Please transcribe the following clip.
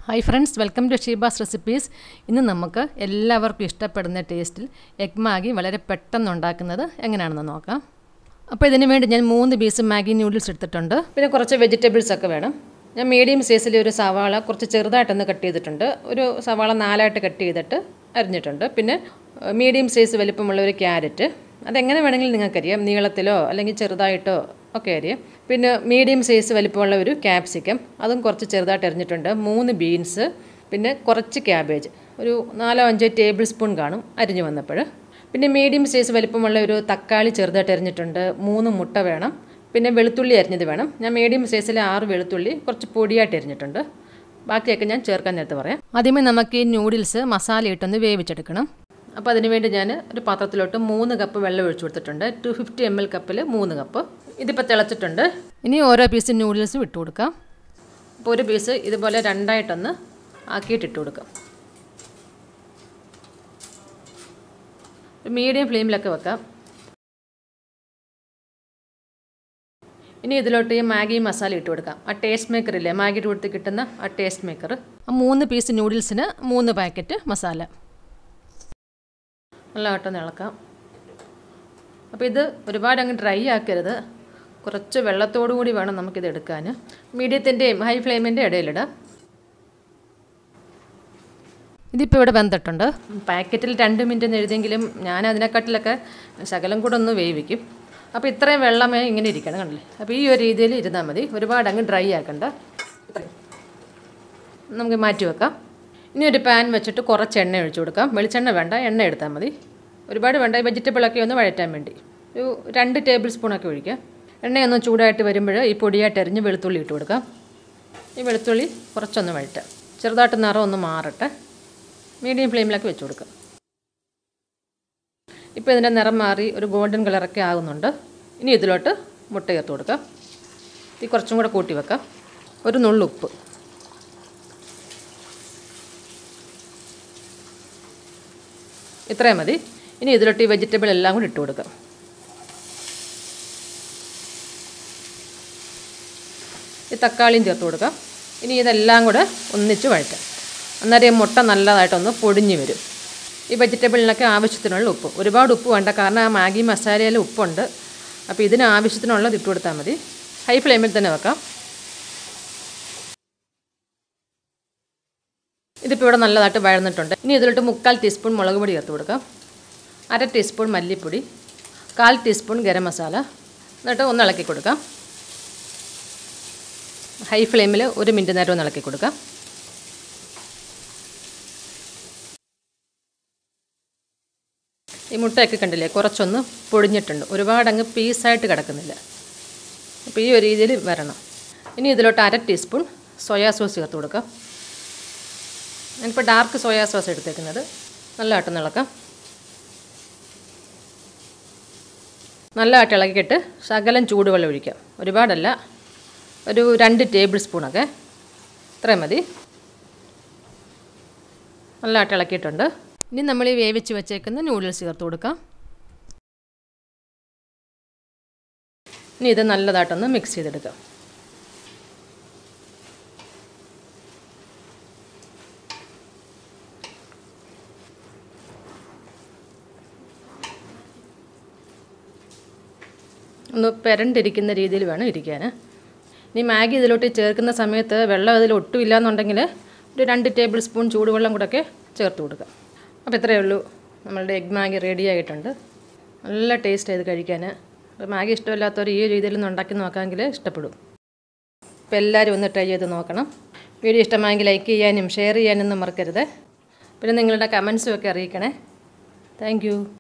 hi friends welcome to Sheeba's recipes ഇന്ന് നമുക്ക് എല്ലാവർക്കും ഇഷ്ടപ്പെടുന്ന ടേസ്റ്റിൽ എഗ് മാഗി വളരെ പെട്ടെന്ന് ഉണ്ടാക്കുന്നത് എങ്ങനെയാണെന്ന് നോക്കാം അപ്പോൾ ഇതിന് വേണ്ടി ഞാൻ മൂന്ന് പീസ് മാഗി നൂഡിൽസ് എടുത്തിട്ടുണ്ട് പിന്നെ കുറച്ച് വെജിറ്റബിൾസ് ഒക്കെ വേണം ഞാൻ മീഡിയം സൈസിൽ ഒരു സവാള കുറച്ച് ചെറുതായിട്ടൊന്ന് കട്ട് ചെയ്തിട്ടുണ്ട് ഒരു സവാള നാലായിട്ട് കട്ട് ചെയ്തിട്ട് അരിഞ്ഞിട്ടുണ്ട് പിന്നെ മീഡിയം സൈസ് വലിപ്പമുള്ള ഒരു ക്യാരറ്റ് അതെങ്ങനെ വേണമെങ്കിലും നിങ്ങൾക്കറിയാം നീളത്തിലോ അല്ലെങ്കിൽ ചെറുതായിട്ടോ ഒക്കെ അറിയാം പിന്നെ മീഡിയം സൈസ് വലിപ്പമുള്ള ഒരു ക്യാപ്സിക്കം അതും കുറച്ച് ചെറുതായിട്ട് അരിഞ്ഞിട്ടുണ്ട് മൂന്ന് ബീൻസ് പിന്നെ കുറച്ച് ക്യാബേജ് ഒരു നാലോ അഞ്ചോ ടേബിൾ സ്പൂൺ കാണും അരിഞ്ഞു വന്നപ്പോൾ പിന്നെ മീഡിയം സൈസ് വലിപ്പമുള്ള ഒരു തക്കാളി ചെറുതായിട്ട് അരിഞ്ഞിട്ടുണ്ട് മൂന്ന് മുട്ട വേണം പിന്നെ വെളുത്തുള്ളി അരിഞ്ഞത് വേണം ഞാൻ മീഡിയം സൈസിലെ ആറ് വെളുത്തുള്ളി കുറച്ച് പൊടിയായിട്ട് അരിഞ്ഞിട്ടുണ്ട് ബാക്കിയൊക്കെ ഞാൻ ചേർക്കാൻ നേരത്ത് പറയാം ആദ്യമേ നമുക്ക് ഈ നൂഡിൽസ് മസാല ഇട്ടൊന്ന് വേവിച്ചെടുക്കണം അപ്പോൾ അതിനുവേണ്ടി ഞാൻ ഒരു പാത്രത്തിലോട്ട് മൂന്ന് കപ്പ് വെള്ളം ഒഴിച്ചു കൊടുത്തിട്ടുണ്ട് ടു ഫിഫ്റ്റി എം എൽ കപ്പിൽ മൂന്ന് കപ്പ് ഇതിപ്പോൾ തിളച്ചിട്ടുണ്ട് ഇനി ഓരോ പീസ് നൂഡിൽസും ഇട്ട് കൊടുക്കാം അപ്പോൾ ഒരു പീസ് ഇതുപോലെ രണ്ടായിട്ടൊന്ന് ആക്കിയിട്ട് ഇട്ട് കൊടുക്കാം മീഡിയം ഫ്ലെയിമിലൊക്കെ വെക്കാം ഇനി ഇതിലോട്ട് ഈ മാഗി മസാല ഇട്ട് കൊടുക്കാം ആ ടേസ്റ്റ് മേക്കർ ഇല്ലേ മാഗിയുടെ കൊടുത്ത് കിട്ടുന്ന ആ ടേസ്റ്റ് മേക്കർ ആ മൂന്ന് പീസ് നൂഡിൽസിന് മൂന്ന് പാക്കറ്റ് മസാല നല്ലതായിട്ടൊന്ന് ഇളക്കാം അപ്പോൾ ഇത് ഒരുപാട് അങ്ങ് ഡ്രൈ ആക്കരുത് കുറച്ച് വെള്ളത്തോടു കൂടി വേണം നമുക്കിത് എടുക്കാൻ മീഡിയത്തിൻ്റെയും ഹൈ ഫ്ലെയിമിൻ്റെ ഇടയിലിടാം ഇതിപ്പോൾ ഇവിടെ വെന്തിട്ടുണ്ട് പാക്കറ്റിൽ രണ്ട് മിനിറ്റ് എന്ന് എഴുതിയെങ്കിലും ഞാൻ അതിനെക്കാട്ടിലൊക്കെ ശകലം കൂടെ ഒന്ന് വേവിക്കും അപ്പോൾ ഇത്രയും വെള്ളമേ ഇങ്ങനെ ഇരിക്കണം കണ്ടില്ലേ അപ്പോൾ ഈ ഒരു രീതിയിൽ ഇരുന്നാൽ മതി ഒരുപാട് അങ്ങ് ഡ്രൈ ആക്കണ്ട നമുക്ക് മാറ്റി വെക്കാം ഇനി ഒരു പാൻ വെച്ചിട്ട് കുറച്ച് എണ്ണ ഒഴിച്ചു കൊടുക്കാം വെളിച്ചെണ്ണ വേണ്ട എണ്ണ എടുത്താൽ മതി ഒരുപാട് വേണ്ട ഈ വെജിറ്റബിളൊക്കെ ഒന്ന് വഴറ്റാൻ വേണ്ടി ഒരു രണ്ട് ടേബിൾ സ്പൂണൊക്കെ ഒഴിക്കാം എണ്ണയൊന്ന് ചൂടായിട്ട് വരുമ്പോൾ ഈ പൊടിയായിട്ട് അരിഞ്ഞ് വെളുത്തുള്ളി ഇട്ട് കൊടുക്കാം ഈ വെളുത്തുള്ളി കുറച്ചൊന്ന് വഴറ്റാം ചെറുതായിട്ട് നിറം ഒന്ന് മാറട്ടെ മീഡിയം ഫ്ലെയിമിലൊക്കെ വെച്ച് കൊടുക്കാം ഇപ്പോൾ ഇതിൻ്റെ നിറം മാറി ഒരു ഗോൾഡൻ കളറൊക്കെ ആകുന്നുണ്ട് ഇനി ഇതിലോട്ട് മുട്ട ചേർത്ത് കൊടുക്കാം ഇത് കുറച്ചും കൂടെ കൂട്ടി വെക്കാം ഒരു നുള്ളുപ്പ് ഇത്രയും മതി ഇനി ഇതിലോട്ട് ഈ വെജിറ്റബിൾ എല്ലാം കൂടി ഇട്ട് കൊടുക്കാം ഈ തക്കാളിയും ചേർത്ത് കൊടുക്കാം ഇനി ഇതെല്ലാം കൂടെ ഒന്നിച്ച് വഴറ്റാം അന്നേരം ഈ മുട്ട നല്ലതായിട്ടൊന്ന് പൊടിഞ്ഞ് വരും ഈ വെജിറ്റബിളിനൊക്കെ ആവശ്യത്തിനുള്ള ഉപ്പ് ഒരുപാട് ഉപ്പ് വേണ്ട കാരണം ആ മാഗി മസാലയിൽ ഉപ്പുണ്ട് അപ്പോൾ ഇതിന് ആവശ്യത്തിനുള്ളത് ഇട്ട് കൊടുത്താൽ മതി ഹൈ ഫ്ലെയിമിൽ തന്നെ വെക്കാം ഇതിപ്പോൾ ഇവിടെ നല്ലതായിട്ട് വഴന്നിട്ടുണ്ട് ഇനി ഇതിലോട്ട് മുക്കാൽ ടീസ്പൂൺ മുളക് പൊടി ചേർത്ത് കൊടുക്കാം അര ടീസ്പൂൺ മല്ലിപ്പൊടി കാൽ ടീസ്പൂൺ ഗരം മസാല എന്നിട്ട് ഒന്ന് ഇളക്കി കൊടുക്കാം ഹൈ ഫ്ലെയിമിൽ ഒരു മിനിറ്റ് നേരം ഒന്ന് ഇളക്കി കൊടുക്കാം ഈ മുട്ടയൊക്കെ കണ്ടില്ലേ കുറച്ചൊന്ന് പൊടിഞ്ഞിട്ടുണ്ട് ഒരുപാട് അങ്ങ് പീസായിട്ട് കിടക്കുന്നില്ല അപ്പോൾ ഈ ഒരു രീതിയിൽ വരണം ഇനി ഇതിലോട്ട് അര ടീസ്പൂൺ സോയാ സോസ് ചേർത്ത് കൊടുക്കാം ഞാനിപ്പോൾ ഡാർക്ക് സോയാ സോസ് എടുത്തേക്കുന്നത് നല്ലതായിട്ട് ഇളക്കാം നല്ലതായിട്ട് ഇളക്കിയിട്ട് ശകലം ചൂടുവെള്ളം ഒഴിക്കാം ഒരുപാടല്ല ഒരു രണ്ട് ടേബിൾ സ്പൂണൊക്കെ ഇത്രയും മതി നല്ലതായിട്ട് ഇളക്കിയിട്ടുണ്ട് ഇനി നമ്മൾ ഈ വേവിച്ച് വെച്ചേക്കുന്ന നൂഡിൽസ് ചേർത്ത് കൊടുക്കാം ഇനി ഇത് നല്ലതായിട്ടൊന്ന് മിക്സ് ചെയ്തെടുക്കാം ഒന്ന് പെരണ്ടിരിക്കുന്ന രീതിയിൽ വേണം ഇരിക്കാൻ ഇനി മാഗി ഇതിലോട്ട് ചേർക്കുന്ന സമയത്ത് വെള്ളം അതിൽ ഒട്ടുമില്ല എന്നുണ്ടെങ്കിൽ ഒരു രണ്ട് ടേബിൾ സ്പൂൺ ചൂടുവെള്ളം കൂടെയൊക്കെ ചേർത്ത് കൊടുക്കാം അപ്പോൾ ഇത്രയേ ഉള്ളൂ നമ്മളുടെ എഗ് മാഗി റെഡി ആയിട്ടുണ്ട് നല്ല ടേസ്റ്റ് ചെയ്ത് കഴിക്കാൻ അപ്പോൾ മാഗി ഇഷ്ടമില്ലാത്തവർ ഈ രീതിയിൽ ഒന്ന് ഉണ്ടാക്കി നോക്കാമെങ്കിൽ ഇഷ്ടപ്പെടും അപ്പോൾ എല്ലാവരും ഒന്ന് ട്രൈ ചെയ്ത് നോക്കണം വീഡിയോ ഇഷ്ടമായെങ്കിൽ ലൈക്ക് ചെയ്യാനും ഷെയർ ചെയ്യാനൊന്നും മറക്കരുത് പിന്നെ നിങ്ങളുടെ കമൻസും ഒക്കെ അറിയിക്കണേ താങ്ക്